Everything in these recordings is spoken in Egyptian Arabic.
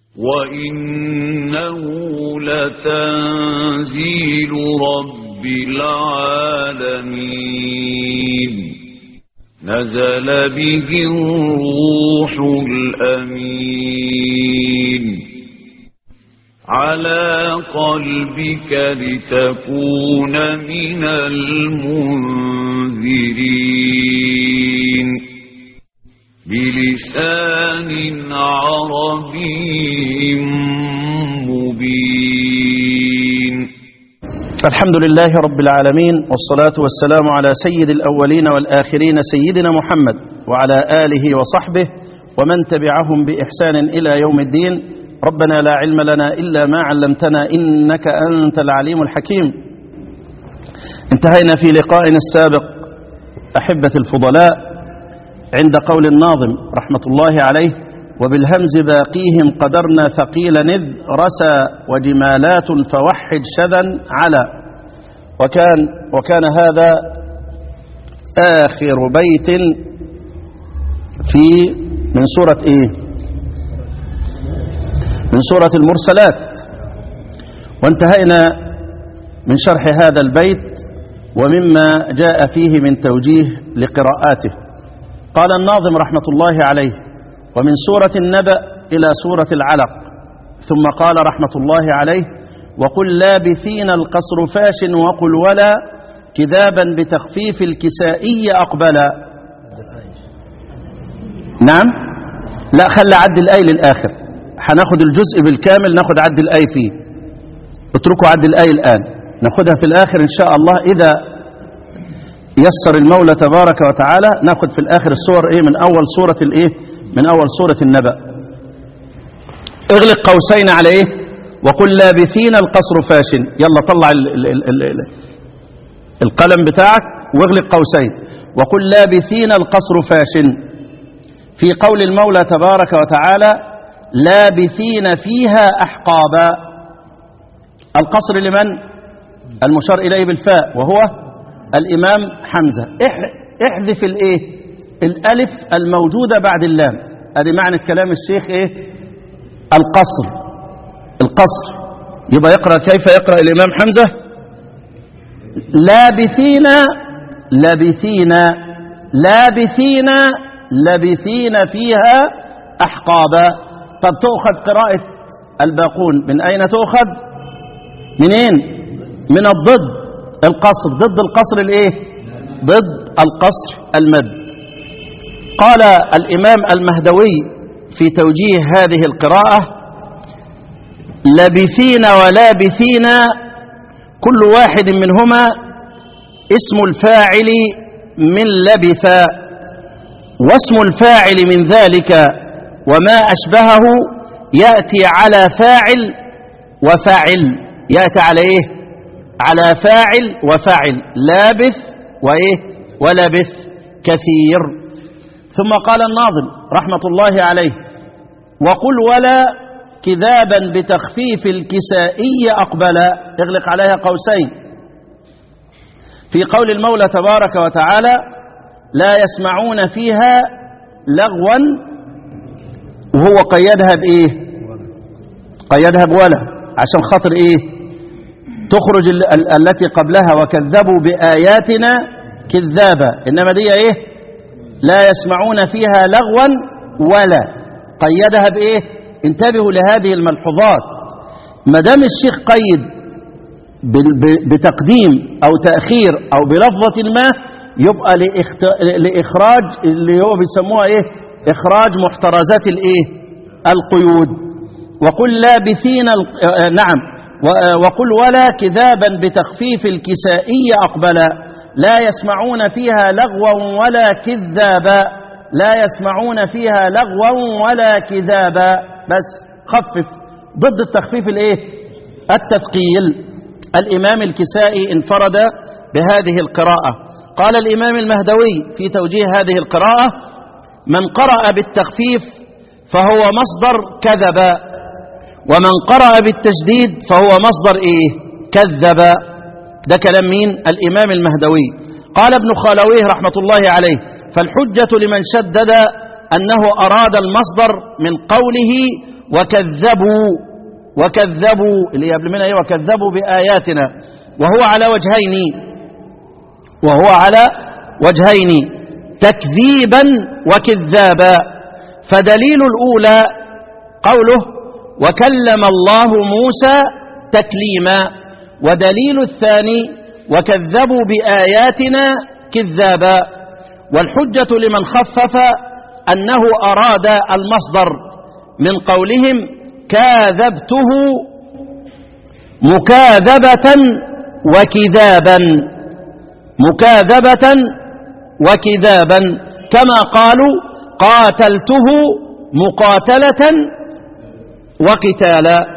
وإنه لتنزيل رب العالمين نزل به الروح الأمين على قلبك لتكون من المنذرين بلسان عربي مبين الحمد لله رب العالمين والصلاة والسلام على سيد الأولين والآخرين سيدنا محمد وعلى آله وصحبه ومن تبعهم بإحسان إلى يوم الدين ربنا لا علم لنا إلا ما علمتنا إنك أنت العليم الحكيم انتهينا في لقائنا السابق أحبة الفضلاء عند قول الناظم رحمة الله عليه وبالهمز باقيهم قدرنا ثقيلا إذ رسى وجمالات فوحد شذا على وكان وكان هذا آخر بيت في من سورة إيه من سورة المرسلات وانتهينا من شرح هذا البيت ومما جاء فيه من توجيه لقراءاته قال الناظم رحمة الله عليه ومن سورة النبأ إلى سورة العلق ثم قال رحمة الله عليه وقل لابثين القصر فاش وقل ولا كذابا بتخفيف الكسائي أقبلا نعم لا خلى عد الآي للآخر هناخد الجزء بالكامل ناخد عد الآي فيه اتركوا عد الآي الآن ناخدها في الآخر إن شاء الله إذا يسر المولى تبارك وتعالى ناخد في الآخر الصور إيه من أول سورة الإيه من أول سورة النبأ اغلق قوسين على إيه وقل لابثين القصر فاشن يلا طلع ال ال ال ال ال القلم بتاعك واغلق قوسين وقل لابثين القصر فاشن في قول المولى تبارك وتعالى لابثين فيها أحقابا القصر لمن المشار إليه بالفاء وهو الإمام حمزة احذف الايه الألف الموجودة بعد اللام هذه معنى كلام الشيخ ايه القصر القصر يبقى يقرأ كيف يقرأ الإمام حمزة لابثين لابثين لابثين لابثين فيها أحقابا طب تؤخذ قراءة الباقون من أين تؤخذ منين من الضد القصر ضد القصر الايه ضد القصر المد قال الإمام المهدوي في توجيه هذه القراءة لبثين ولابثين كل واحد منهما اسم الفاعل من لبث واسم الفاعل من ذلك وما أشبهه يأتي على فاعل وفاعل يأتي على إيه على فاعل وفاعل لابث وإيه ولبث كثير ثم قال الناظم رحمة الله عليه وقل ولا كذابا بتخفيف الكسائي أقبلا اغلق عليها قوسين في قول المولى تبارك وتعالى لا يسمعون فيها لغوا وهو قيدها بإيه قيدها بولا عشان خاطر إيه تخرج ال ال التي قبلها وكذبوا بآياتنا كذابا إنما دي إيه لا يسمعون فيها لغوا ولا قيدها بإيه انتبهوا لهذه الملحوظات ما دام الشيخ قيد بتقديم أو تأخير أو بلفظة ما يبقى لإخراج اللي هو بيسموها إيه إخراج محترزات الإيه القيود وقل لابثين نعم وقل ولا كذابا بتخفيف الكسائي أقبلا لا يسمعون فيها لغوا ولا كذابا لا يسمعون فيها لغوا ولا كذابا بس خفف ضد التخفيف الايه التثقيل الإمام الكسائي انفرد بهذه القراءة قال الإمام المهدوي في توجيه هذه القراءة من قرأ بالتخفيف فهو مصدر كذب ومن قرأ بالتشديد فهو مصدر إيه كذب ده كلام مين الإمام المهدوي قال ابن خالويه رحمة الله عليه فالحجة لمن شدد أنه أراد المصدر من قوله وكذبوا وكذبوا اللي قبل منها ايه وكذبوا بآياتنا وهو على وجهين وهو على وجهين تكذيبا وكذابا فدليل الأولى قوله وكلم الله موسى تكليما ودليل الثاني وكذبوا بآياتنا كذابا والحجة لمن خفف أنه أراد المصدر من قولهم كاذبته مكاذبة وكذابا مكاذبة وكذابا كما قالوا قاتلته مقاتلة وقتالا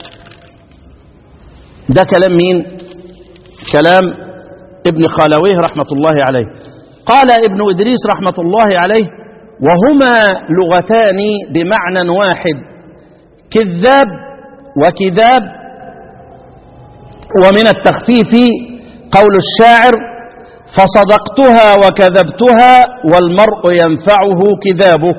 ده كلام مين كلام ابن خالويه رحمة الله عليه قال ابن إدريس رحمة الله عليه وهما لغتان بمعنى واحد كذاب وكذاب ومن التخفيف قول الشاعر فصدقتها وكذبتها والمرء ينفعه كذابه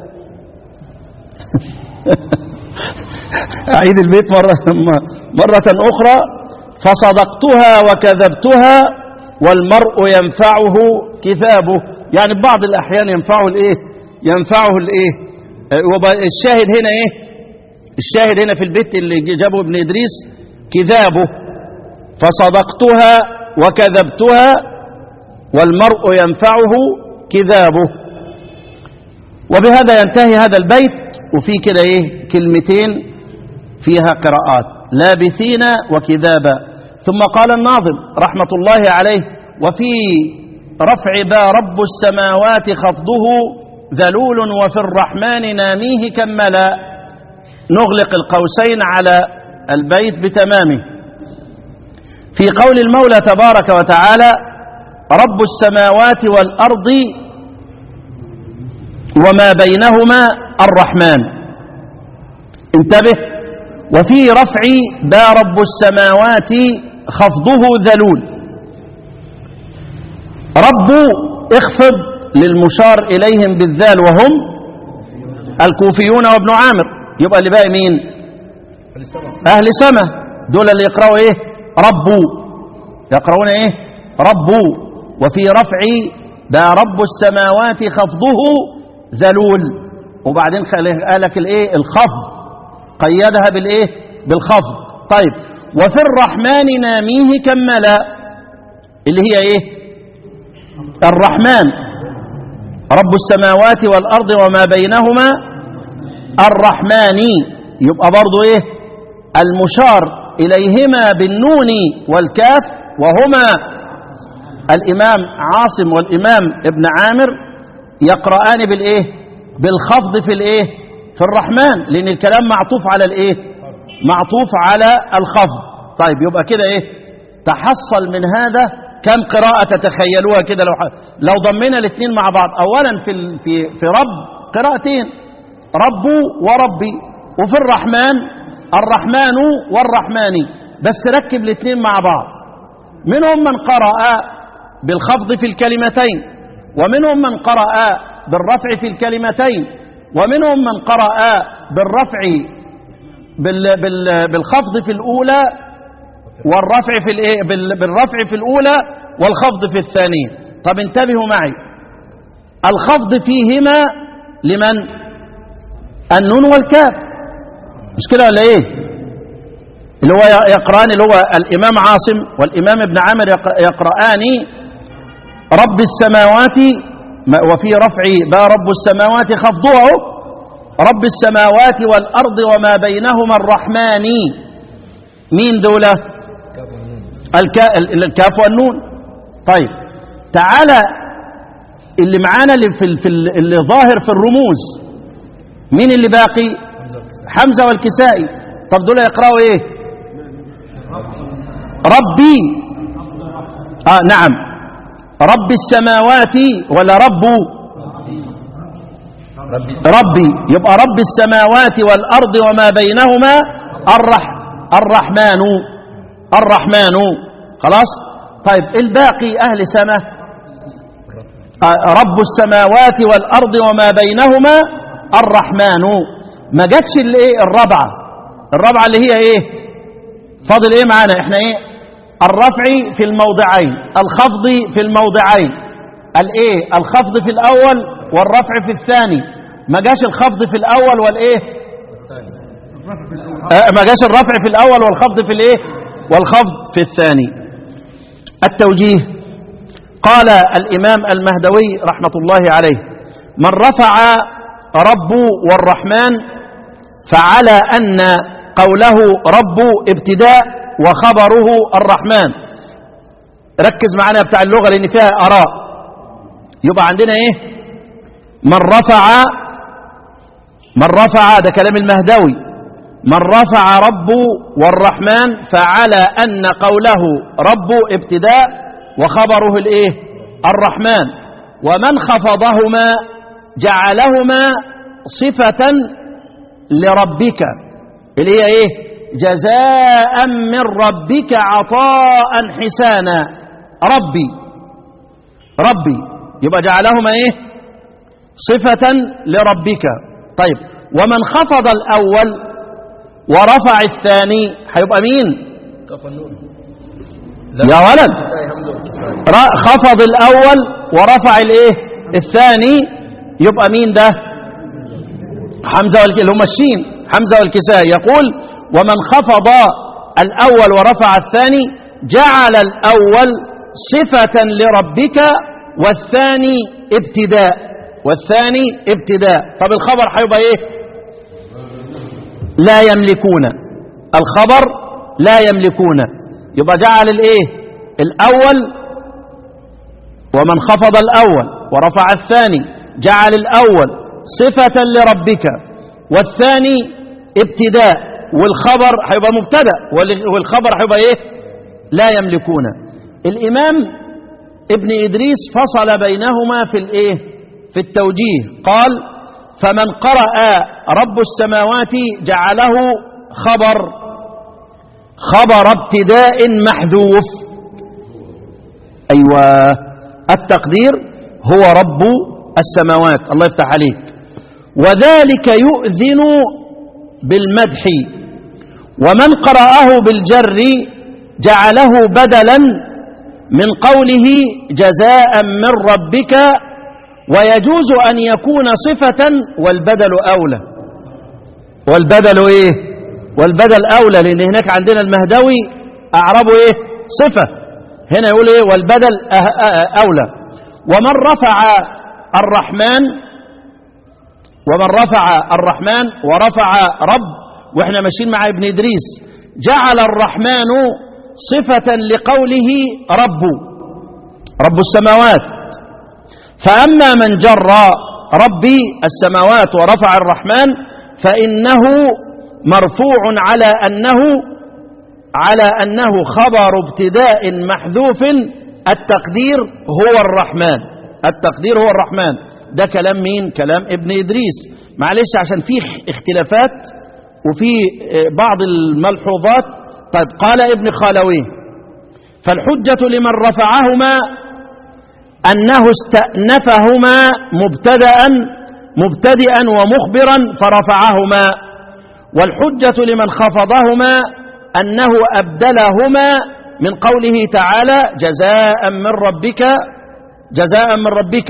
أعيد البيت مرة, مرة أخرى فصدقتها وكذبتها والمرء ينفعه كذابه يعني بعض الأحيان ينفعه الإيه ينفعه الإيه الشاهد هنا إيه الشاهد هنا في البيت اللي جابه ابن إدريس كذابه فصدقتها وكذبتها والمرء ينفعه كذابه وبهذا ينتهي هذا البيت وفي كده ايه كلمتين فيها قراءات لابثين وكذابا ثم قال الناظم رحمة الله عليه وفي رفع با رب السماوات خفضه ذلول وفي الرحمن ناميه كملا نغلق القوسين على البيت بتمامه في قول المولى تبارك وتعالى رب السماوات والأرض وما بينهما الرحمن انتبه وفي رفع با رب السماوات خفضه ذلول رب اخفض للمشار إليهم بالذال وهم الكوفيون وابن عامر يبقى اللي باقي مين أهل سما دول اللي يقرأوا إيه ربوا يقرؤون إيه ربوا وفي رفع با رب السماوات خفضه ذلول وبعدين قالك الايه الخفض قيدها بالايه بالخفض طيب وفي الرحمن ناميه كملا اللي هي ايه الرحمن رب السماوات والارض وما بينهما الرحمن يبقى برضو ايه المشار اليهما بالنون والكاف وهما الامام عاصم والامام ابن عامر يقرآن بالايه بالخفض في الايه في الرحمن لان الكلام معطوف على الايه معطوف على الخفض طيب يبقى كده ايه تحصل من هذا كم قراءة تتخيلوها كده لو ح... لو ضمينا الاثنين مع بعض اولا في ال... في في رب قراءتين رب وربي وفي الرحمن الرحمن والرحمن بس ركب الاثنين مع بعض منهم من قرأ بالخفض في الكلمتين ومنهم من قرأ بالرفع في الكلمتين ومنهم من قرأ بالرفع بال بال بالخفض في الأولى والرفع في الايه بال بالرفع في الأولى والخفض في الثانية طب انتبهوا معي الخفض فيهما لمن النون والكاف مش كده ولا ايه اللي هو يقران اللي هو الإمام عاصم والإمام ابن عامر يقرآن رب السماوات وفي رفع با رب السماوات خفضه رب السماوات والأرض وما بينهما الرحمن مين دولة الكا الكاف والنون طيب تعالى اللي معانا اللي, في في اللي ظاهر في الرموز مين اللي باقي حمزة والكسائي طب دول يقرأوا ايه ربي آه نعم رب السماوات ولا رب ربي يبقى رب السماوات والأرض وما بينهما الرح الرحمن الرحمن خلاص طيب الباقي أهل سماء رب السماوات والأرض وما بينهما الرحمن ما جاتش الايه الرابعة الرابعة اللي هي ايه فاضل ايه معانا احنا ايه الرفع في الموضعين الخفض في الموضعين الايه الخفض في الاول والرفع في الثاني ما جاش الخفض في الاول والايه آه، ما جاش الرفع في الاول والخفض في الايه والخفض في الثاني التوجيه قال الامام المهدوي رحمه الله عليه من رفع رب والرحمن فعلى ان قوله رب ابتداء وخبره الرحمن ركز معنا بتاع اللغه لان فيها اراء يبقى عندنا ايه من رفع من رفع ده كلام المهدوي من رفع رب والرحمن فعلى أن قوله رب ابتداء وخبره الايه الرحمن ومن خفضهما جعلهما صفة لربك اللي هي ايه جزاء من ربك عطاء حسانا ربي ربي يبقى جعلهما ايه صفة لربك طيب ومن خفض الأول ورفع الثاني هيبقى مين يا ولد ر- خفض الأول ورفع الايه الثاني يبقى مين ده حمزة والك... اللي هم الشين حمزة والكساء يقول ومن خفض الأول ورفع الثاني جعل الأول صفة لربك والثاني ابتداء والثاني ابتداء طب الخبر هيبقى ايه لا يملكون الخبر لا يملكون يبقى جعل الايه الاول ومن خفض الاول ورفع الثاني جعل الاول صفة لربك والثاني ابتداء والخبر هيبقى مبتدا وال- والخبر هيبقى ايه لا يملكون الامام ابن ادريس فصل بينهما في الايه في التوجيه قال فمن قرأ رب السماوات جعله خبر خبر ابتداء محذوف أيوة التقدير هو رب السماوات الله يفتح عليك وذلك يؤذن بالمدح ومن قرأه بالجر جعله بدلا من قوله جزاء من ربك ويجوز أن يكون صفة والبدل أولى والبدل إيه والبدل أولى لأن هناك عندنا المهدوي أعربه إيه صفة هنا يقول إيه والبدل أه- أه- أولى ومن رفع الرحمن ومن رفع الرحمن ورفع رب واحنا ماشيين مع ابن إدريس جعل الرحمن صفة لقوله رب رب السماوات فأما من جر ربي السماوات ورفع الرحمن فإنه مرفوع على أنه على أنه خبر ابتداء محذوف التقدير هو الرحمن التقدير هو الرحمن ده كلام مين كلام ابن إدريس معلش عشان فيه اختلافات وفي آه، بعض الملحوظات طيب قال ابن خالويه فالحجة لمن رفعهما أنه استأنفهما مبتدأ مبتدئا ومخبرا فرفعهما والحجة لمن خفضهما أنه أبدلهما من قوله تعالى جزاء من ربك جزاء من ربك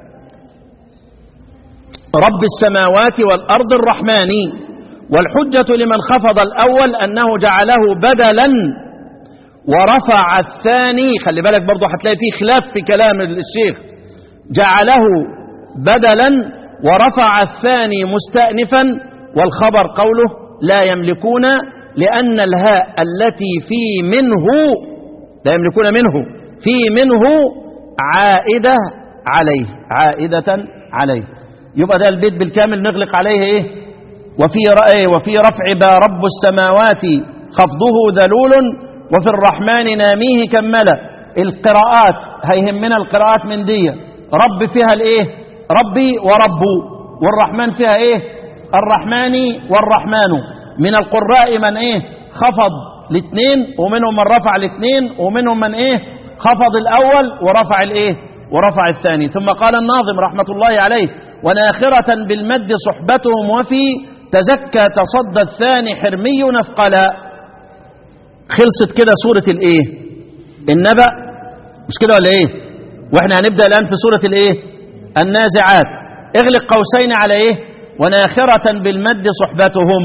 رب السماوات والأرض الرحمن والحجة لمن خفض الأول أنه جعله بدلا ورفع الثاني خلي بالك برضو هتلاقي فيه خلاف في كلام الشيخ جعله بدلا ورفع الثاني مستأنفا والخبر قوله لا يملكون لأن الهاء التي في منه لا يملكون منه في منه عائدة عليه عائدة عليه يبقى ده البيت بالكامل نغلق عليه ايه وفي رأي وفي رفع با رب السماوات خفضه ذلول وفي الرحمن ناميه كملا القراءات هيهمنا القراءات من دي رب فيها الايه ربي وربو والرحمن فيها ايه الرحمن والرحمن من القراء من ايه خفض الاثنين ومنهم من رفع الاثنين ومنهم من ايه خفض الاول ورفع الايه ورفع الثاني ثم قال الناظم رحمة الله عليه وناخرة بالمد صحبتهم وفي تزكى تصدى الثاني حرمي نفقلا خلصت كده سورة الايه النبأ مش كده ولا ايه واحنا هنبدأ الآن في سورة الايه النازعات اغلق قوسين على ايه وناخرة بالمد صحبتهم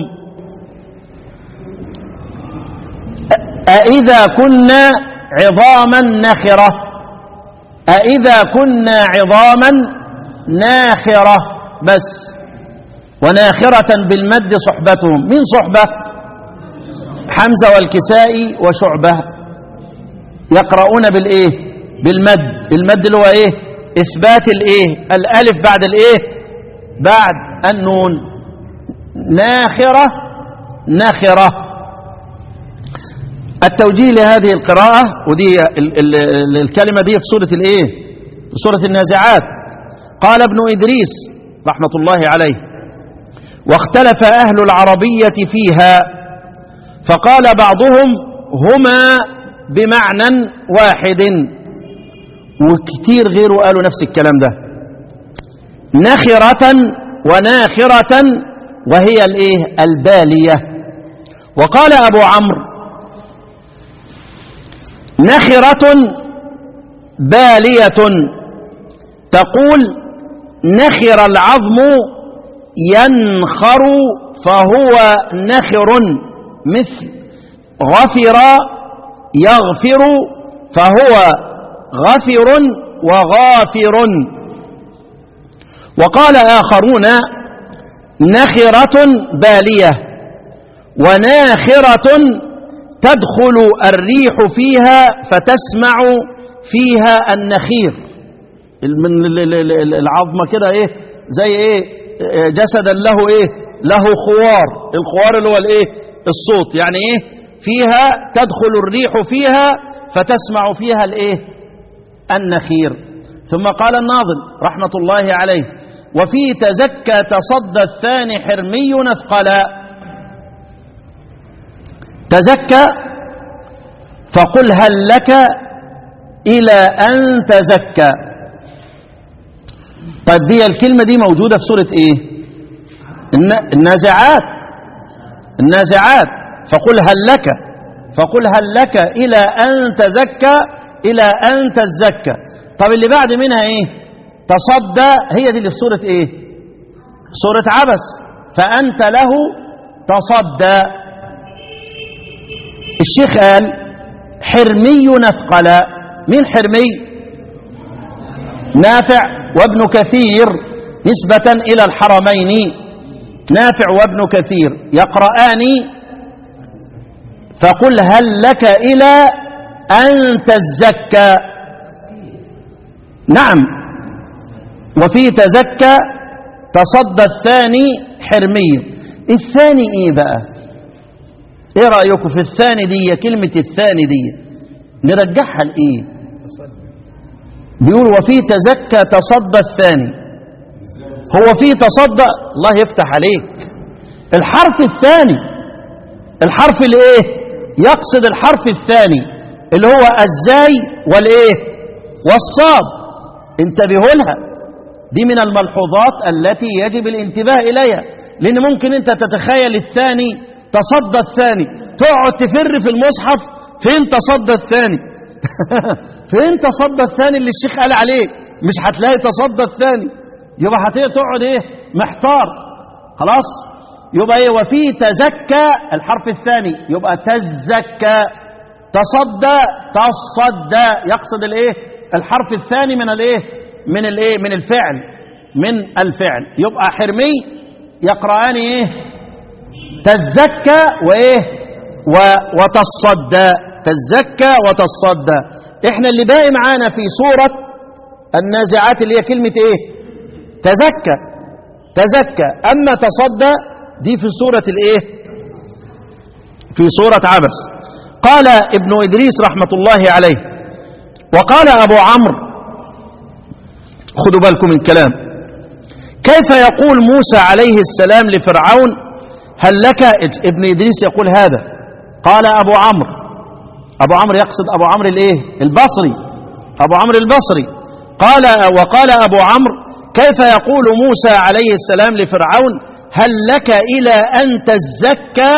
أإذا كنا عظاما نخرة أإذا كنا عظاما ناخرة بس وناخرة بالمد صحبتهم من صحبة حمزة والكسائي وشعبة يقرؤون بالإيه بالمد المد اللي هو إيه إثبات الإيه الألف بعد الإيه بعد النون ناخرة نخرة التوجيه لهذه القراءة ودي ال ال ال الكلمة دي في سورة الايه في سورة النازعات قال ابن إدريس رحمة الله عليه واختلف أهل العربية فيها فقال بعضهم هما بمعنى واحد وكتير غيره قالوا نفس الكلام ده نخرة وناخرة وهي الايه البالية وقال أبو عمرو نخرة بالية تقول نخر العظم ينخر فهو نخر مثل غفر يغفر فهو غفر وغافر وقال آخرون نخرة بالية وناخرة تدخل الريح فيها فتسمع فيها النخير من العظمة كده ايه زي ايه جسدا له ايه له خوار الخوار اللي هو الايه الصوت يعني ايه فيها تدخل الريح فيها فتسمع فيها الايه النخير ثم قال الناظم رحمة الله عليه وفي تزكى تصدى الثاني حرمي نثقلا تزكى فقل هل لك إلى أن تزكى طيب دي الكلمة دي موجودة في سورة إيه النازعات النازعات فقل هل لك فقل هل لك إلى أن تزكى إلى أن تزكى طب اللي بعد منها إيه تصدى هي دي اللي في سورة إيه سورة عبس فأنت له تصدى الشيخ قال حرمي نثقلا مين حرمي نافع وابن كثير نسبة إلى الحرمين نافع وابن كثير يقرآن فقل هل لك إلى أن تزكى نعم وفي تزكى تصدى الثاني حرمي الثاني ايه بقى ايه رأيكم في الثاني دي كلمة الثاني دي نرجعها لايه بيقول وفي تزكى تصدى الثاني هو في تصدى الله يفتح عليك الحرف الثاني الحرف الايه يقصد الحرف الثاني اللي هو الزاي والايه والصاد انتبهوا لها دي من الملحوظات التي يجب الانتباه اليها لان ممكن انت تتخيل الثاني تصدى الثاني تقعد تفر في المصحف فين تصدى الثاني فين تصدى الثاني اللي الشيخ قال عليه مش هتلاقي تصدى الثاني يبقى هتقعد ايه محتار خلاص يبقى ايه وفي تزكى الحرف الثاني يبقى تزكى تصدى تصدى يقصد الايه الحرف الثاني من الايه من الايه من الفعل من الفعل يبقى حرمي يقرأان ايه تزكى وايه و وتصدى تزكى وتصدى احنا اللي باقي معانا في سورة النازعات اللي هي كلمة ايه تزكى تزكى اما تصدى دي في سورة الايه في سورة عبس قال ابن ادريس رحمة الله عليه وقال ابو عمرو خدوا بالكم من الكلام كيف يقول موسى عليه السلام لفرعون هل لك ابن ادريس يقول هذا قال ابو عمرو ابو عمرو يقصد ابو عمرو الايه البصري ابو عمرو البصري قال وقال أبو عمرو كيف يقول موسى عليه السلام لفرعون هل لك إلى أن تزكى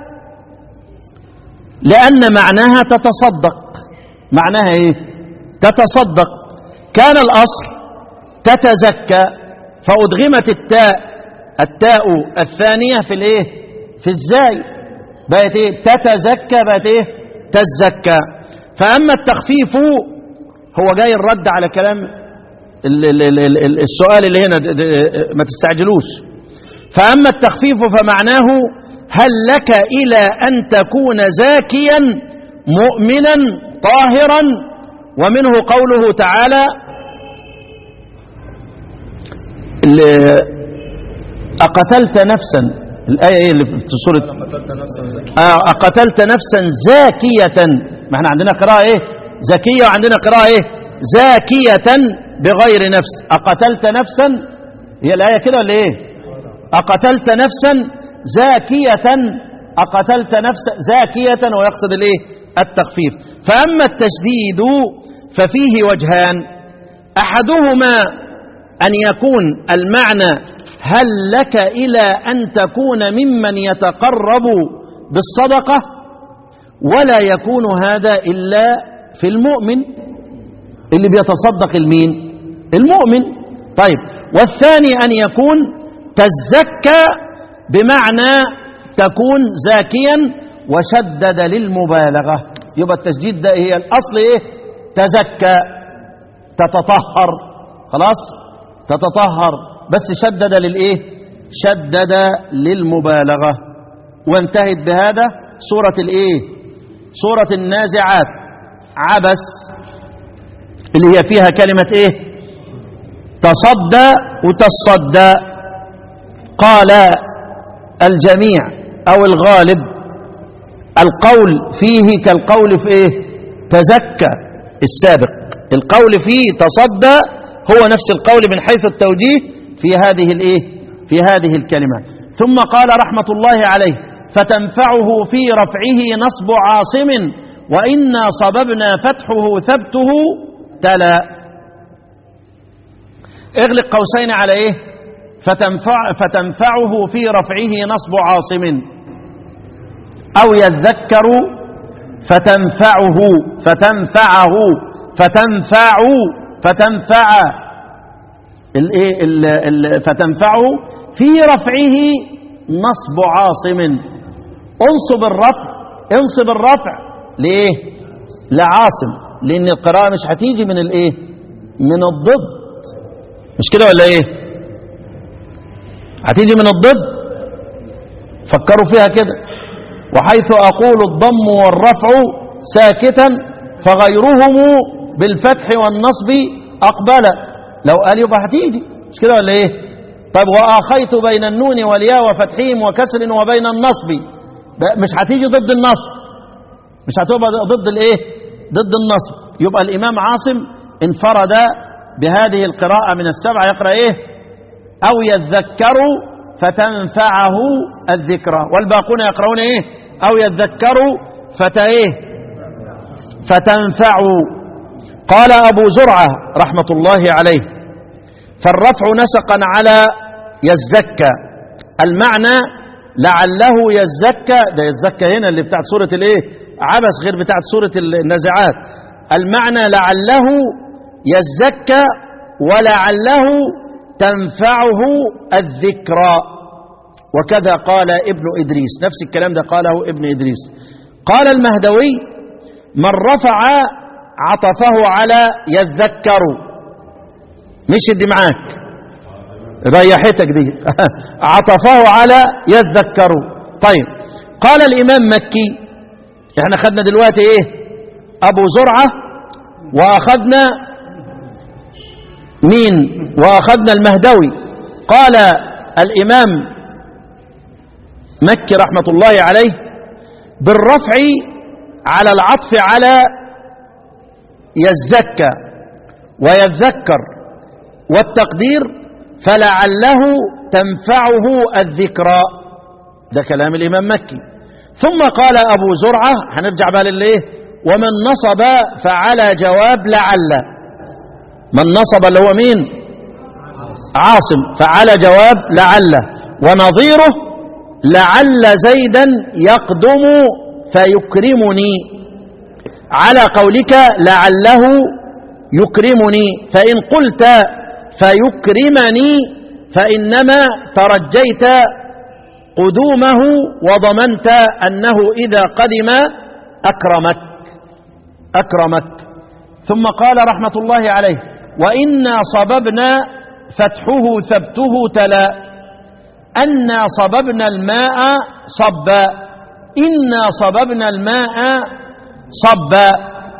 لأن معناها تتصدق معناها إيه تتصدق كان الأصل تتزكى فأدغمت التاء التاء الثانية في الإيه في الزاي بقت إيه تتزكى بقت إيه تزكى فأما التخفيف هو جاي الرد على كلام ال- ال- ال- ال- السؤال اللي هنا د- د- ما تستعجلوش فأما التخفيف فمعناه هل لك إلى أن تكون زاكيا مؤمنا طاهرا ومنه قوله تعالى ال- أقتلت نفسا الآية إيه اللي في سورة قتلت نفسا زكية آه، أقتلت نفسا زاكية ما احنا عندنا قراءة ايه زكية وعندنا قراءة ايه زاكية بغير نفس أقتلت نفسا هي الآية كده ولا ايه أقتلت نفسا زاكية أقتلت نفسا زاكية ويقصد الايه التخفيف فأما التشديد ففيه وجهان أحدهما أن يكون المعنى هل لك إلى أن تكون ممن يتقرب بالصدقة ولا يكون هذا إلا في المؤمن اللي بيتصدق المين المؤمن طيب والثاني أن يكون تزكى بمعنى تكون زاكيا وشدد للمبالغة يبقى التشديد ده هي الأصل إيه تزكى تتطهر خلاص تتطهر بس شدد للإيه شدد للمبالغة وانتهت بهذا سورة الإيه سورة النازعات عبس اللي هي فيها كلمة إيه تصدى وتصدى قال الجميع أو الغالب القول فيه كالقول في إيه تزكى السابق القول فيه تصدى هو نفس القول من حيث التوجيه في هذه الإيه في هذه الكلمة ثم قال رحمة الله عليه فتنفعه في رفعه نصب عاصم وإنا صببنا فتحه ثبته تلا اغلق قوسين على ايه فتنفع فتنفعه في رفعه نصب عاصم او يذكر فتنفعه فتنفعه فتنفع فتنفع الايه ال- ال- فتنفعه في رفعه نصب عاصم انصب الرفع انصب الرفع ليه لعاصم لان القراءه مش هتيجي من الايه من الضد مش كده ولا ايه هتيجي من الضد فكروا فيها كده وحيث اقول الضم والرفع ساكتا فغيرهم بالفتح والنصب اقبل لو قال يبقى هتيجي مش كده ولا ايه طب واخيت بين النون والياء وفتحهم وكسر وبين النصب ده مش هتيجي ضد النصب مش هتبقى ضد الايه ضد النصب يبقى الامام عاصم انفرد بهذه القراءة من السبعة يقرأ ايه او يذكر فتنفعه الذكرى والباقون يقرؤون ايه او يذكر فتا ايه فتنفع قال ابو زرعة رحمة الله عليه فالرفع نسقا على يزكى المعنى لعله يزكى ده يزكى هنا اللي بتاعت سورة الايه عبس غير بتاعت سورة النازعات المعنى لعله يزكى ولعله تنفعه الذكرى وكذا قال ابن إدريس نفس الكلام ده قاله ابن إدريس قال المهدوي من رفع عطفه على يذكر مش دي معاك ريحتك دي عطفه على يذكر طيب قال الإمام مكي احنا خدنا دلوقتي ايه أبو زرعة وأخذنا مين وأخذنا المهدوي قال الإمام مكي رحمة الله عليه بالرفع على العطف على يزكى ويذكر والتقدير فلعله تنفعه الذكرى ده كلام الإمام مكي ثم قال أبو زرعة هنرجع بقى للإيه ومن نصب فعلى جواب لعل من نصب اللي هو مين عاصم فعل جواب لعل ونظيره لعل زيدا يقدم فيكرمني على قولك لعله يكرمني فإن قلت فيكرمني فإنما ترجيت قدومه وضمنت أنه إذا قدم أكرمك أكرمك ثم قال رحمة الله عليه وإنا صببنا فتحه ثبته تلا أنا صببنا الماء صبا إنا صببنا الماء صبا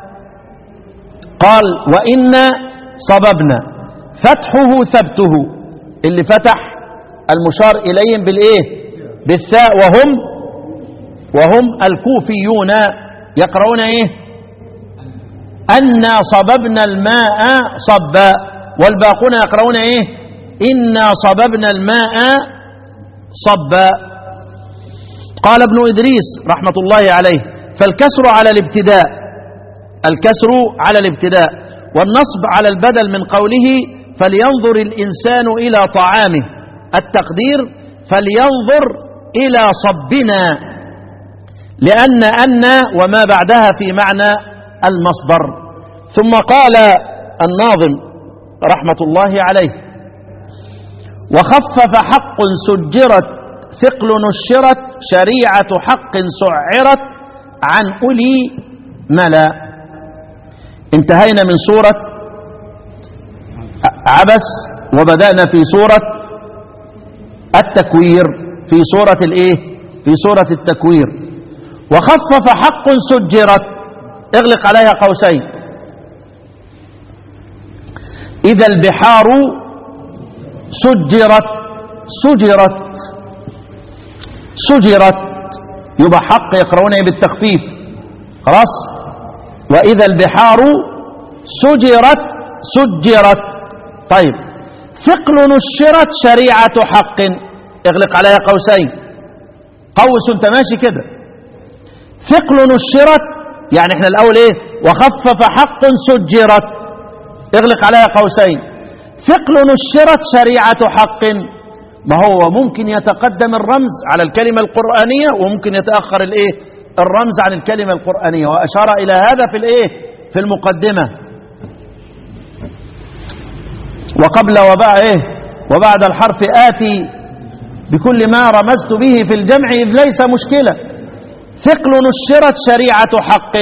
قال وإنا صببنا فتحه ثبته اللي فتح المشار إليهم بالإيه بالثاء وهم وهم الكوفيون يقرؤون إيه أنا صببنا الماء صبا والباقون يقرؤون إيه إنا صببنا الماء صبا قال ابن إدريس رحمة الله عليه فالكسر على الابتداء الكسر على الابتداء والنصب على البدل من قوله فلينظر الإنسان إلى طعامه التقدير فلينظر إلى صبنا لأن أن وما بعدها في معنى المصدر ثم قال الناظم رحمة الله عليه وخفف حق سجرت ثقل نشرت شريعة حق سعرت عن أولي ملا انتهينا من سورة عبس وبدأنا في سورة التكوير في سورة الايه في سورة التكوير وخفف حق سجرت اغلق عليها قوسين إذا البحار سجرت سجرت سجرت يبقى حق يقرؤونه بالتخفيف خلاص وإذا البحار سجرت سجرت طيب ثقل نشرت شريعة حق اغلق عليها قوسين قوس انت ماشي كده ثقل نشرت يعني احنا الاول ايه وخفف حق سجرت اغلق عليها قوسين ثقل نشرت شريعة حق ما هو ممكن يتقدم الرمز على الكلمة القرآنية وممكن يتأخر الايه الرمز عن الكلمة القرآنية وأشار إلى هذا في الايه في المقدمة وقبل وبعد ايه وبعد الحرف آتي بكل ما رمزت به في الجمع إذ ليس مشكلة ثقل نشرت شريعة حق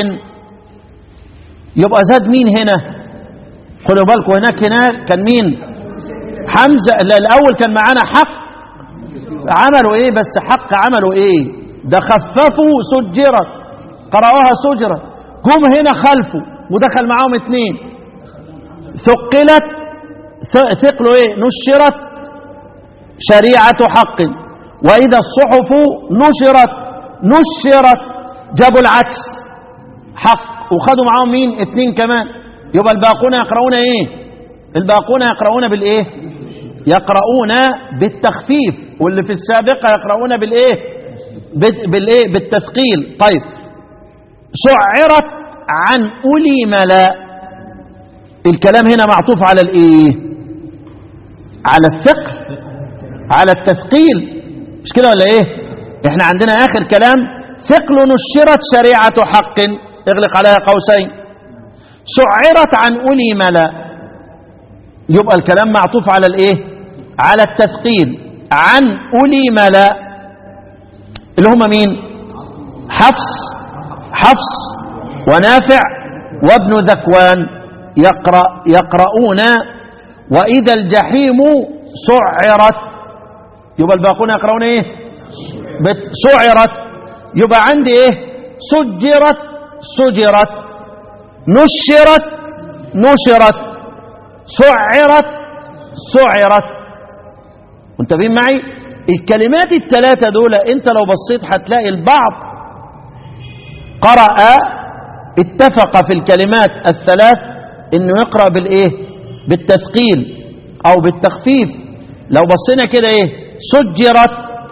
يبقى زاد مين هنا خدوا بالكم هناك هنا كان مين حمزة لا الأول كان معانا حق عملوا ايه بس حق عملوا ايه ده خففوا سجرت قرأوها سجرة جم هنا خلفوا ودخل معاهم اتنين ثقلت ثقلوا ايه نشرت شريعة حق وإذا الصحف نشرت نشرت جابوا العكس حق وخدوا معاهم مين اتنين كمان يبقى الباقون يقرؤون ايه الباقون يقرؤون بالايه يقرؤون بالتخفيف واللي في السابقة يقرؤون بالايه بالايه بالتثقيل طيب سعرت عن أولي ملا الكلام هنا معطوف على الايه على الثقل على التثقيل مش كده ولا ايه احنا عندنا اخر كلام ثقل نشرت شريعة حق اغلق عليها قوسين سعرت عن أولي ملا يبقى الكلام معطوف على الايه على التثقيل عن أولي ملا اللي هم مين حفص حفص ونافع وابن ذكوان يقرأ يقرؤون وإذا الجحيم سعرت يبقى الباقون يقرؤون ايه بت سعرت يبقى عندي ايه سجرت سجرت نشرت نشرت سعرت سعرت منتبهين معي الكلمات الثلاثة دول انت لو بصيت هتلاقي البعض قرأ اتفق في الكلمات الثلاث انه يقرأ بالايه بالتثقيل او بالتخفيف لو بصينا كده ايه سجرت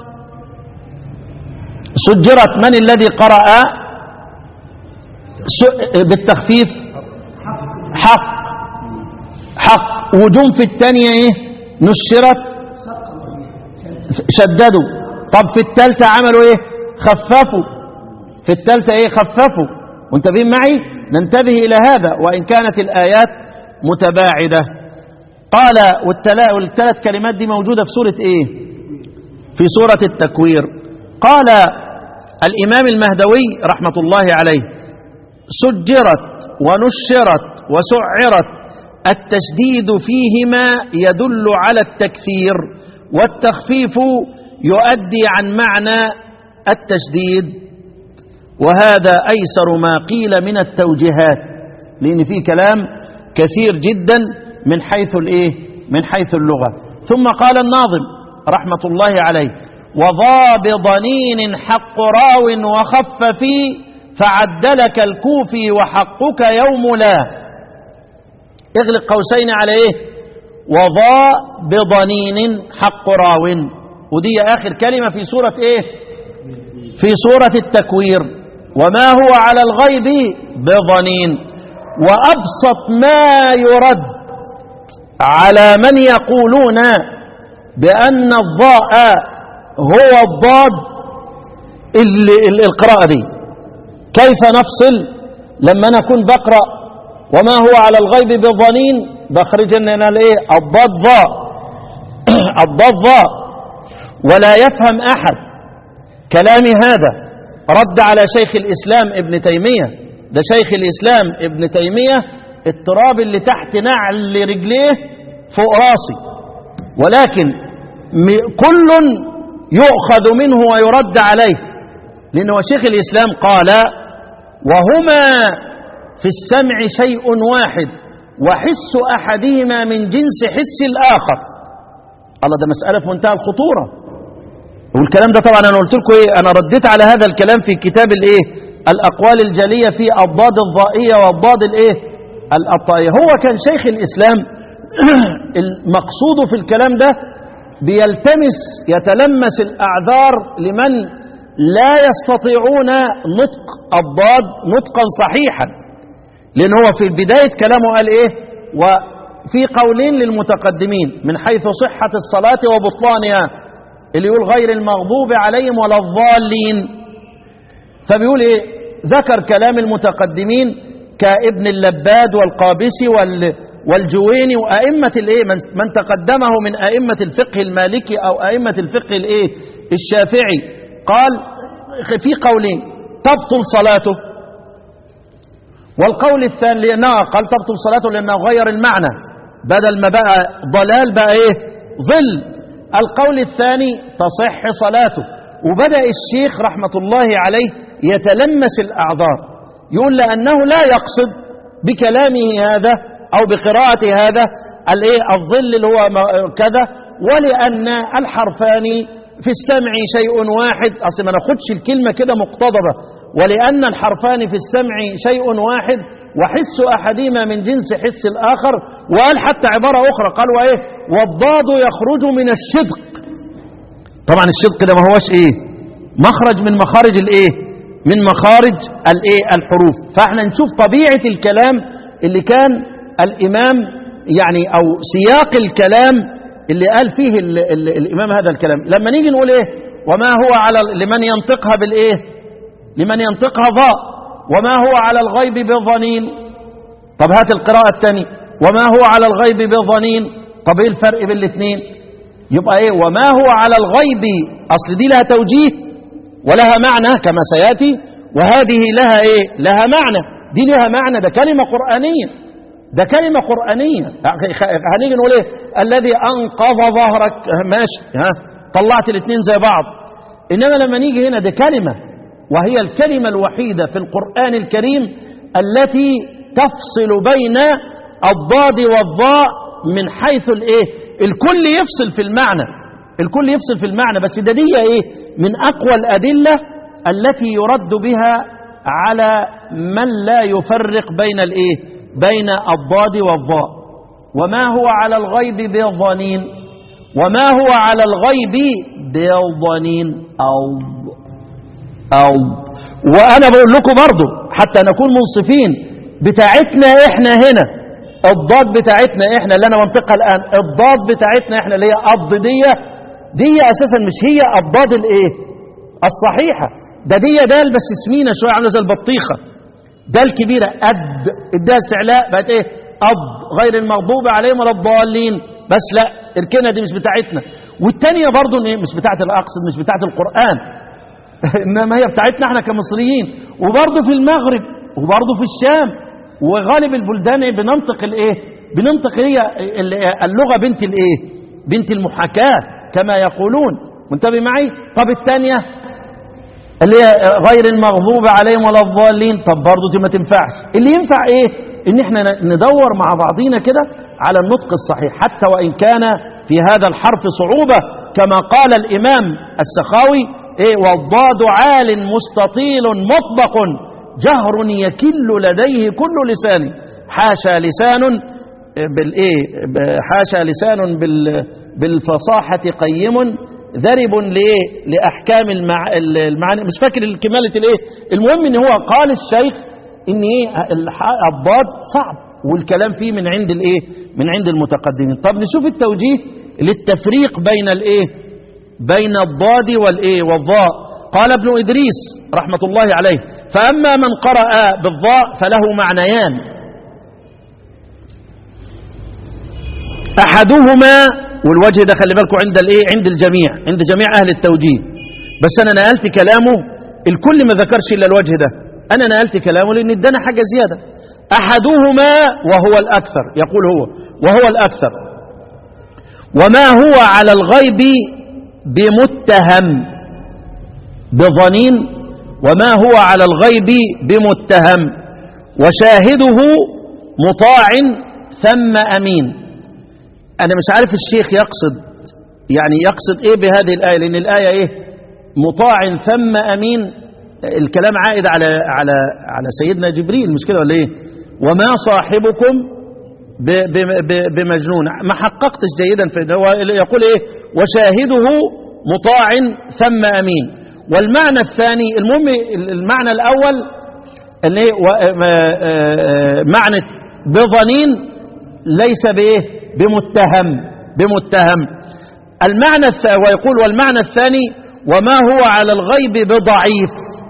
سجرت من الذي قرأ بالتخفيف حق حق وجوم في الثانية ايه نشرت شددوا طب في الثالثة عملوا ايه خففوا في الثالثة ايه خففوا منتبهين معي ننتبه الى هذا وان كانت الايات متباعدة قال والتلا- والثلاث كلمات دي موجودة في سورة ايه في سورة التكوير قال الامام المهدوي رحمة الله عليه سجرت ونشرت وسعرت التشديد فيهما يدل على التكثير والتخفيف يؤدي عن معنى التشديد وهذا أيسر ما قيل من التوجيهات لأن في كلام كثير جدا من حيث الإيه من حيث اللغة ثم قال الناظم رحمة الله عليه وضا بضنين حق راو وخف في فعدلك الكوفي وحقك يوم لا اغلق قوسين على ايه وضا بضنين حق راو ودي اخر كلمة في سورة ايه في سورة التكوير وما هو على الغيب بضنين وابسط ما يرد على من يقولون بان الضاء هو الضاد ال- ال- القراءة دي كيف نفصل لما انا اكون بقرا وما هو على الغيب بضنين بخرج ان انا الايه الضاد ضاء الضاد ضاء ولا يفهم احد كلامي هذا رد على شيخ الاسلام ابن تيميه ده شيخ الاسلام ابن تيميه التراب اللي تحت نعل رجليه فوق راسي ولكن م- كل يؤخذ منه ويرد عليه لأنه شيخ الإسلام قال وهما في السمع شيء واحد وحس أحدهما من جنس حس الآخر الله ده مسألة في منتهى الخطورة والكلام ده طبعا أنا قلت لكم إيه أنا رديت على هذا الكلام في كتاب الإيه الأقوال الجلية في الضاد الضائية والضاد الإيه الأطائية هو كان شيخ الإسلام المقصود في الكلام ده بيلتمس يتلمس الأعذار لمن لا يستطيعون نطق الضاد نطقا صحيحا لأن هو في بداية كلامه قال إيه وفي قولين للمتقدمين من حيث صحة الصلاة وبطلانها اللي يقول غير المغضوب عليهم ولا الضالين فبيقول إيه ذكر كلام المتقدمين كابن اللباد والقابسي وال والجويني وأئمة الإيه من, من تقدمه من أئمة الفقه المالكي أو أئمة الفقه الإيه الشافعي قال في قولين تبطل صلاته والقول الثاني لأنه قال تبطل صلاته لأنه غير المعنى بدل ما بقى ضلال بقى إيه ظل القول الثاني تصح صلاته وبدأ الشيخ رحمة الله عليه يتلمس الأعذار يقول لأنه لا يقصد بكلامه هذا أو بقراءة هذا الايه الظل اللي هو م- كذا ولأن الحرفان في السمع شيء واحد أصل ما ناخدش الكلمة كده مقتضبة ولأن الحرفان في السمع شيء واحد وحس أحدهما من جنس حس الآخر وقال حتى عبارة أخرى قال وإيه والضاد يخرج من الشدق طبعا الشدق ده ما هوش إيه مخرج من مخارج الإيه من مخارج الإيه الحروف فاحنا نشوف طبيعة الكلام اللي كان الإمام يعني أو سياق الكلام اللي قال فيه ال ال الإمام هذا الكلام لما نيجي نقول إيه وما هو على لمن ينطقها بالإيه لمن ينطقها ضاء وما هو على الغيب بظنين طب هات القراءة الثانية وما هو على الغيب بظنين طب ايه الفرق بين الاثنين يبقى ايه وما هو على الغيب اصل دي لها توجيه ولها معنى كما سياتي وهذه لها ايه لها معنى دي لها معنى ده كلمة قرآنية ده كلمة قرآنية هنيجي نقول ايه الذي انقذ ظهرك ماشي ها طلعت الاثنين زي بعض انما لما نيجي هنا ده كلمة وهي الكلمة الوحيدة في القرآن الكريم التي تفصل بين الضاد والضاء من حيث الايه الكل يفصل في المعنى الكل يفصل في المعنى بس ده دي ايه من اقوى الادله التي يرد بها على من لا يفرق بين الايه بين الضاد والضاء وما هو على الغيب بظنين وما هو على الغيب بظنين او أو وأنا بقول لكم برضو حتى نكون منصفين بتاعتنا إحنا هنا الضاد بتاعتنا احنا اللي انا بنطقها الان الضاد بتاعتنا احنا اللي هي الض دي دي اساسا مش هي الضاد الايه الصحيحه ده دي دال بس سمينه شويه عامله زي البطيخه دال كبيره قد اداها استعلاء بقت ايه أض غير المغضوب عليهم ولا الضالين بس لا اركنها دي مش بتاعتنا والتانية برضو ايه مش بتاعت الاقصد مش بتاعت القرآن انما هي بتاعتنا احنا كمصريين وبرضو في المغرب وبرضو في الشام وغالب البلدان إيه بننطق الايه بننطق هي اللغة بنت الايه بنت المحاكاة كما يقولون منتبه معي طب الثانية اللي هي غير المغضوب عليهم ولا الضالين طب برضه دي ما تنفعش اللي ينفع ايه ان احنا ندور مع بعضينا كده على النطق الصحيح حتى وان كان في هذا الحرف صعوبة كما قال الامام السخاوي ايه والضاد عال مستطيل مطبق جهر يكل لديه كل لسان حاشا لسان بالايه حاشا لسان بال بالفصاحة قيم ذرب لايه لاحكام المع... المعاني مش فاكر الكمالة الايه المهم ان هو قال الشيخ ان ايه الضاد صعب والكلام فيه من عند الايه من عند المتقدمين طب نشوف التوجيه للتفريق بين الايه بين الضاد والايه والضاء قال ابن ادريس رحمة الله عليه فاما من قرأ بالضاء فله معنيان احدهما والوجه ده خلي بالكم عند الايه عند الجميع عند جميع اهل التوجيه بس انا نقلت كلامه الكل ما ذكرش الا الوجه ده انا نقلت كلامه لان ادانا حاجه زياده احدهما وهو الاكثر يقول هو وهو الاكثر وما هو على الغيب بمتهم بظنين وما هو على الغيب بمتهم وشاهده مطاع ثم امين أنا مش عارف الشيخ يقصد يعني يقصد إيه بهذه الآية لأن الآية إيه مطاع ثم أمين الكلام عائد على على على سيدنا جبريل مش كده ولا إيه وما صاحبكم ب ب ب بمجنون ما حققتش جيدا في هو يقول إيه وشاهده مطاع ثم أمين والمعنى الثاني المهم المعنى الأول اللي معنى بظنين ليس بإيه بمتهم بمتهم المعنى ويقول والمعنى الثاني وما هو على الغيب بضعيف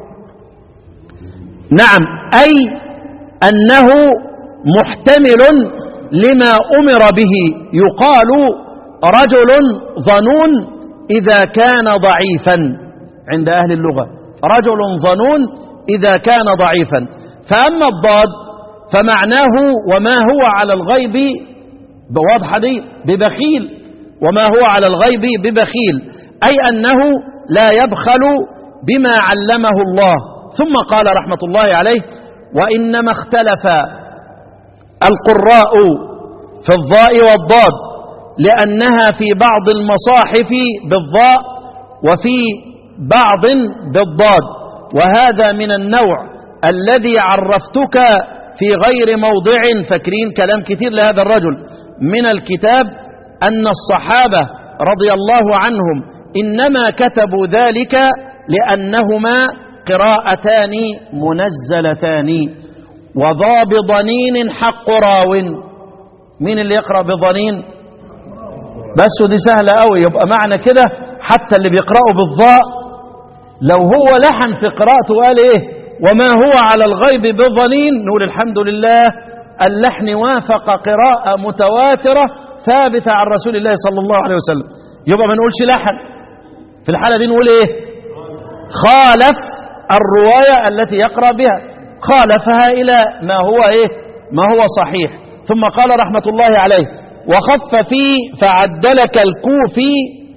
نعم أي أنه محتمل لما أمر به يقال رجل ظنون إذا كان ضعيفا عند أهل اللغة رجل ظنون إذا كان ضعيفا فأما الضاد فمعناه وما هو على الغيب بواضحة دي ببخيل وما هو على الغيب ببخيل أي أنه لا يبخل بما علمه الله ثم قال رحمة الله عليه وإنما اختلف القراء في الضاء والضاد لأنها في بعض المصاحف بالضاء وفي بعض بالضاد وهذا من النوع الذي عرفتك في غير موضع فاكرين كلام كثير لهذا الرجل من الكتاب أن الصحابة رضي الله عنهم إنما كتبوا ذلك لأنهما قراءتان منزلتان وضا بضنين حق راو مين اللي يقرأ بضنين بس دي سهلة قوي يبقى معنى كده حتى اللي بيقرأوا بالضاء لو هو لحن في قراءته قال ايه وما هو على الغيب بضنين نقول الحمد لله اللحن وافق قراءة متواترة ثابتة عن رسول الله صلى الله عليه وسلم يبقى ما نقولش لحن في الحالة دي نقول ايه خالف الرواية التي يقرأ بها خالفها إلى ما هو ايه ما هو صحيح ثم قال رحمة الله عليه وخف في فعدلك الكوفي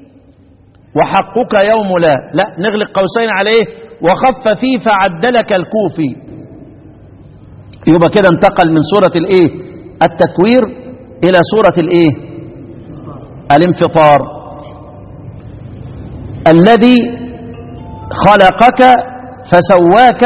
وحقك يوم لا لا نغلق قوسين عليه وخف في فعدلك الكوفي يبقى كده انتقل من سورة الايه التكوير الى سورة الايه الانفطار الذي خلقك فسواك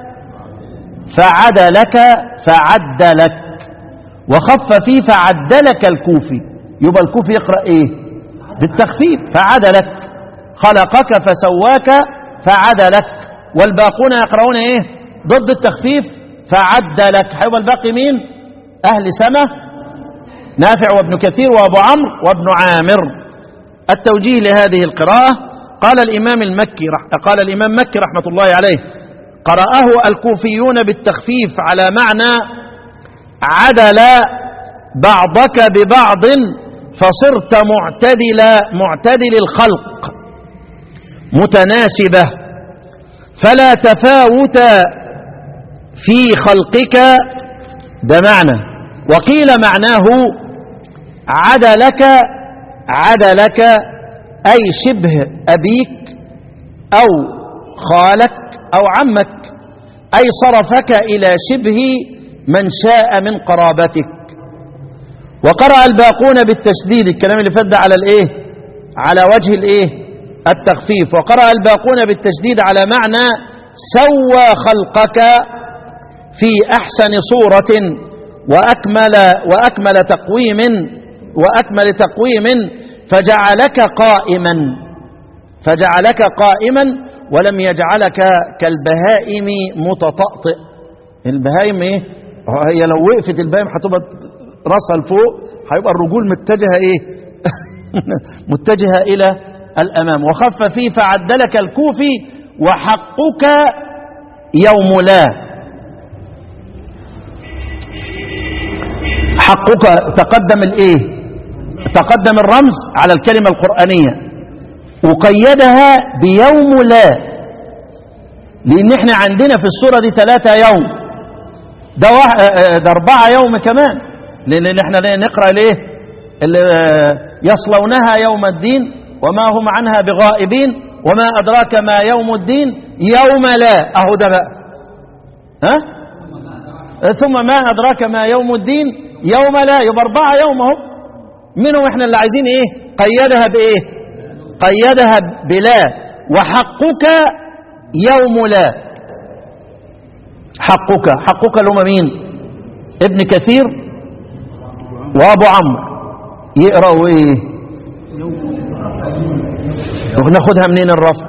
فعدلك فعدلك وخف فيه فعدلك الكوفي يبقى الكوفي يقرأ ايه بالتخفيف فعدلك خلقك فسواك فعدلك والباقون يقرؤون ايه ضد التخفيف فعدلك هيبقى الباقي مين اهل سما نافع وابن كثير وابو عمرو وابن عامر التوجيه لهذه القراءة قال الإمام المكي رح قال الإمام مكي رحمة الله عليه قرأه الكوفيون بالتخفيف على معنى عدل بعضك ببعض فصرت معتدل معتدل الخلق متناسبة فلا تفاوت في خلقك ده معنى وقيل معناه عدلك عدلك أي شبه أبيك أو خالك أو عمك أي صرفك إلى شبه من شاء من قرابتك وقرأ الباقون بالتشديد الكلام اللي فد على الايه على وجه الايه التخفيف وقرأ الباقون بالتشديد على معنى سوى خلقك في أحسن صورة وأكمل وأكمل تقويم وأكمل تقويم فجعلك قائما فجعلك قائما ولم يجعلك كالبهائم متطأطئ البهائم ايه هي لو وقفت البهائم هتبقى راسها لفوق هيبقى الرجول متجهه ايه متجهه الى الامام وخف فيه فعدلك الكوفي وحقك يوم لا حقك تقدم الايه تقدم الرمز على الكلمه القرانيه وقيدها بيوم لا لان احنا عندنا في السوره دي ثلاثه يوم ده, واحد ده اربعه يوم كمان لان احنا نقرا ليه اللي يصلونها يوم الدين وما هم عنها بغائبين وما ادراك ما يوم الدين يوم لا اهو ده بقى ها ثم ما ادراك ما يوم الدين يوم لا يبقى اربعه يوم اهو منهم احنا اللي عايزين ايه قيدها بايه قيدها بلا وحقك يوم لا حقك حقك اللي هم مين ابن كثير وابو عمرو يقرأوا ايه وناخدها منين الرفع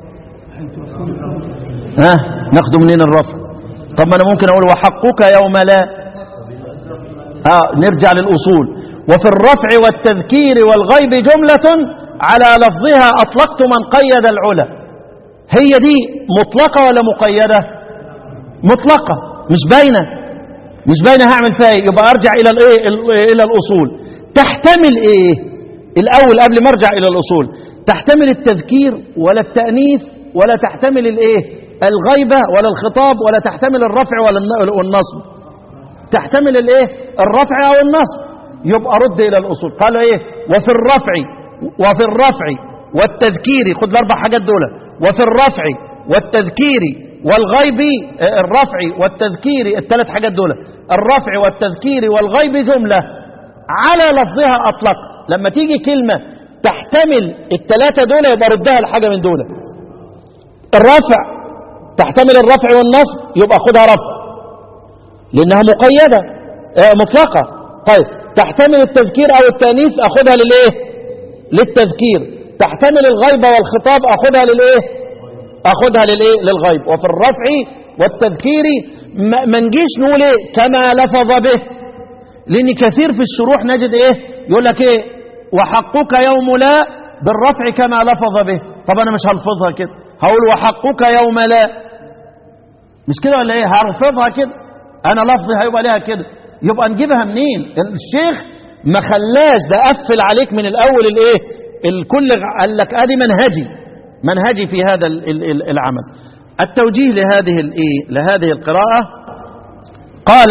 ها ناخده منين الرفع طب ما انا ممكن اقول وحقك يوم لا ها نرجع للاصول وفي الرفع والتذكير والغيب جمله على لفظها أطلقت من قيد العلا هي دي مطلقة ولا مقيدة مطلقة مش باينة مش باينة هعمل فيها ايه يبقى أرجع إلى الإيه إلى الأصول تحتمل إيه الأول قبل ما أرجع إلى الأصول تحتمل التذكير ولا التأنيث ولا تحتمل الإيه الغيبة ولا الخطاب ولا تحتمل الرفع ولا النصب تحتمل الإيه الرفع أو النصب يبقى رد إلى الأصول قالوا إيه وفي الرفع وفي الرفع والتذكير خد الاربع حاجات دول وفي الرفع والتذكير والغيب الرفع والتذكير الثلاث حاجات دول الرفع والتذكير والغيب جملة على لفظها أطلق لما تيجي كلمة تحتمل الثلاثة دول يبقى ردها لحاجة من دول الرفع تحتمل الرفع والنصب يبقى خدها رفع لأنها مقيدة مطلقة طيب تحتمل التذكير أو التأنيث أخذها للإيه للتذكير تحتمل الغيبة والخطاب أخذها للإيه أخذها للإيه للغيب وفي الرفع والتذكير ما نجيش نقول إيه كما لفظ به لأن كثير في الشروح نجد إيه يقول لك إيه وحقك يوم لا بالرفع كما لفظ به طب أنا مش هلفظها كده هقول وحقك يوم لا مش كده ولا إيه هلفظها كده أنا لفظي هيبقى ليها كده يبقى نجيبها منين الشيخ ما خلاش ده قفل عليك من الاول الايه الكل قال لك ادي منهجي منهجي في هذا العمل التوجيه لهذه الايه لهذه القراءه قال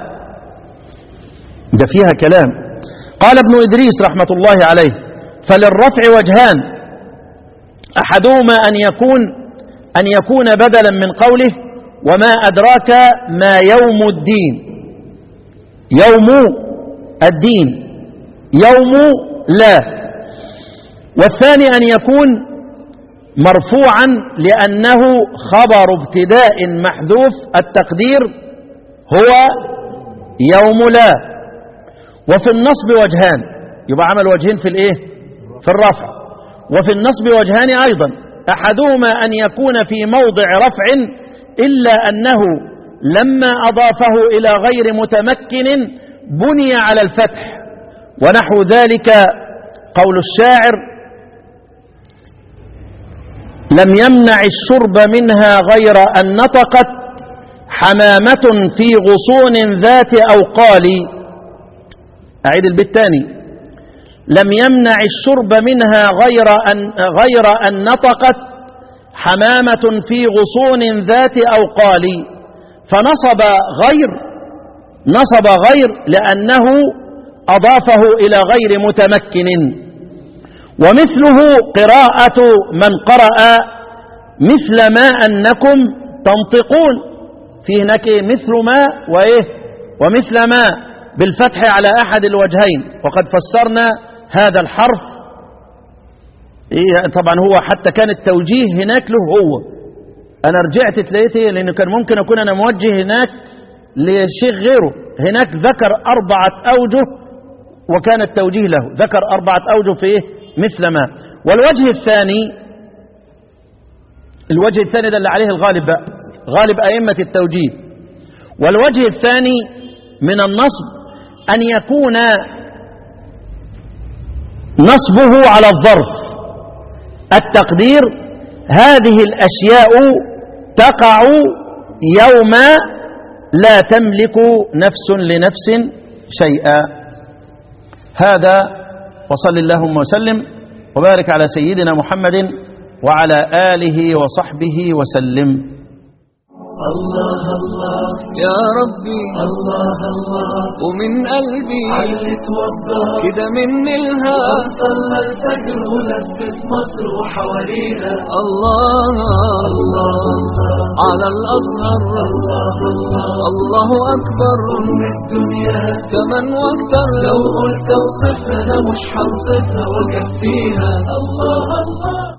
ده فيها كلام قال ابن ادريس رحمه الله عليه فللرفع وجهان احدهما ان يكون ان يكون بدلا من قوله وما ادراك ما يوم الدين يوم الدين يوم لا والثاني أن يكون مرفوعا لأنه خبر ابتداء محذوف التقدير هو يوم لا وفي النصب وجهان يبقى عمل وجهين في الايه في الرفع وفي النصب وجهان أيضا أحدهما أن يكون في موضع رفع إلا أنه لما أضافه إلى غير متمكن بني على الفتح ونحو ذلك قول الشاعر لم يمنع الشرب منها غير أن نطقت حمامة في غصون ذات أوقال أعيد البيت تاني لم يمنع الشرب منها غير أن, غير أن نطقت حمامة في غصون ذات أوقال فنصب غير نصب غير لأنه أضافه إلى غير متمكن ومثله قراءة من قرأ مثل ما أنكم تنطقون في هناك إيه؟ مثل ما وإيه ومثل ما بالفتح على أحد الوجهين وقد فسرنا هذا الحرف إيه طبعا هو حتى كان التوجيه هناك له هو أنا رجعت تلاقيت إيه لأنه كان ممكن أكون أنا موجه هناك لشيخ غيره هناك ذكر أربعة أوجه وكان التوجيه له ذكر أربعة أوجه في إيه مثل ما والوجه الثاني الوجه الثاني ده اللي عليه الغالب بقى غالب أئمة التوجيه والوجه الثاني من النصب أن يكون نصبه على الظرف التقدير هذه الأشياء تقع يوم لا تملك نفس لنفس شيئا هذا وصل اللهم وسلم وبارك على سيدنا محمد وعلى آله وصحبه وسلم الله الله يا ربي الله الله ومن قلبي علت وضح كده مني الهام صلى الفجر ولفت مصر وحوالينا الله الله الله على الأزهر الله الله الله أكبر أم الدنيا كمن واكتر لو قلت اوصفها مش هنصفها وكفيها الله الله